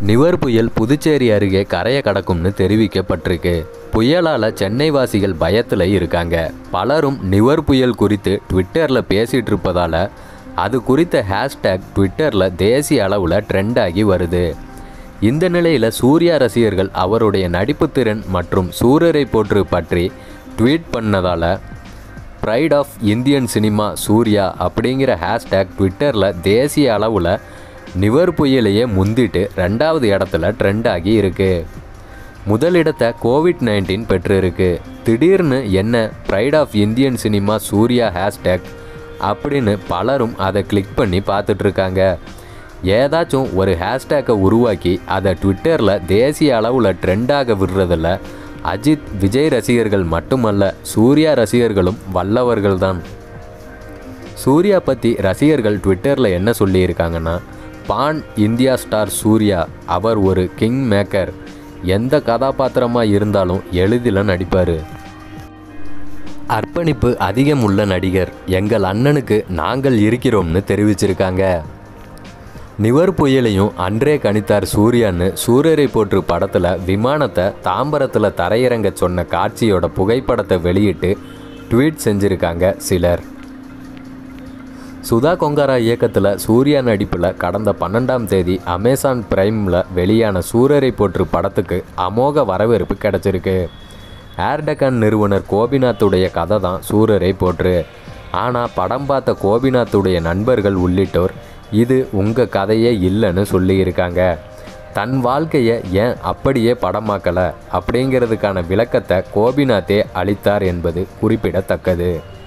நிவர் புயல் புதுச்சேரி அருகே கரையை கடக்கும்னு தெரிவிக்கப்பட்டிருக்கு புயலால் சென்னை வாசிகள் பயத்தில் இருக்காங்க பலரும் நிவர் புயல் குறித்து ட்விட்டரில் பேசிகிட்டு இருப்பதால் அது குறித்த ஹேஷ்டேக் ட்விட்டரில் தேசிய அளவில் ட்ரெண்ட் ஆகி வருது இந்த நிலையில் சூர்யா ரசிகர்கள் அவருடைய நடிப்புத் திறன் மற்றும் சூரரை போற்று பற்றி ட்வீட் பண்ணதால் pride of Indian cinema Suriya அப்படிங்கிற ஹேஷ்டேக் ட்விட்டரில் தேசிய அளவில் நிவர் புயலையே முந்திட்டு ரெண்டாவது இடத்துல ட்ரெண்ட் ஆகி இருக்கு முதலிடத்தை கோவிட் நைன்டீன் பெற்றிருக்கு திடீர்னு என்ன pride of Indian cinema Suriya hashtag அப்படின்னு பலரும் அதை கிளிக் பண்ணி பார்த்துட்ருக்காங்க ஏதாச்சும் ஒரு ஹேஷ்டேக்கை உருவாக்கி அதை ட்விட்டரில் தேசிய அளவில் ட்ரெண்டாக விடுறதில் அஜித் விஜய் ரசிகர்கள் மட்டுமல்ல சூர்யா ரசிகர்களும் வல்லவர்கள்தான் சூர்யா பற்றி ரசிகர்கள் ட்விட்டரில் என்ன சொல்லியிருக்காங்கன்னா பான் இந்தியா ஸ்டார் சூர்யா அவர் ஒரு கிங் மேக்கர் எந்த கதாபாத்திரமாக இருந்தாலும் எளிதில் நடிப்பார் அர்ப்பணிப்பு அதிகம் உள்ள நடிகர் எங்கள் அண்ணனுக்கு நாங்கள் இருக்கிறோம்னு தெரிவிச்சிருக்காங்க நிவர் புயலையும் அன்றே கணித்தார் சூர்யான்னு சூரியரை போற்று படத்தில் விமானத்தை தாம்பரத்தில் தரையிறங்க சொன்ன காட்சியோட புகைப்படத்தை வெளியிட்டு ட்வீட் செஞ்சுருக்காங்க சிலர் சுதா கொங்காரா இயக்கத்தில் சூர்யா நடிப்பில் கடந்த பன்னெண்டாம் தேதி அமேசான் பிரைமில் வெளியான சூரரை போற்று படத்துக்கு அமோக வரவேற்பு கிடைச்சிருக்கு ஏர்டெக்கான் நிறுவனர் கோபிநாத்துடைய கதை தான் சூரரை போற்று ஆனால் படம் பார்த்த கோபிநாத்துடைய நண்பர்கள் உள்ளிட்டோர் இது உங்கள் கதையே இல்லைன்னு சொல்லியிருக்காங்க தன் வாழ்க்கையை ஏன் அப்படியே படமாக்கலை அப்படிங்கிறதுக்கான விளக்கத்தை கோபிநாத்தே அளித்தார் என்பது குறிப்பிடத்தக்கது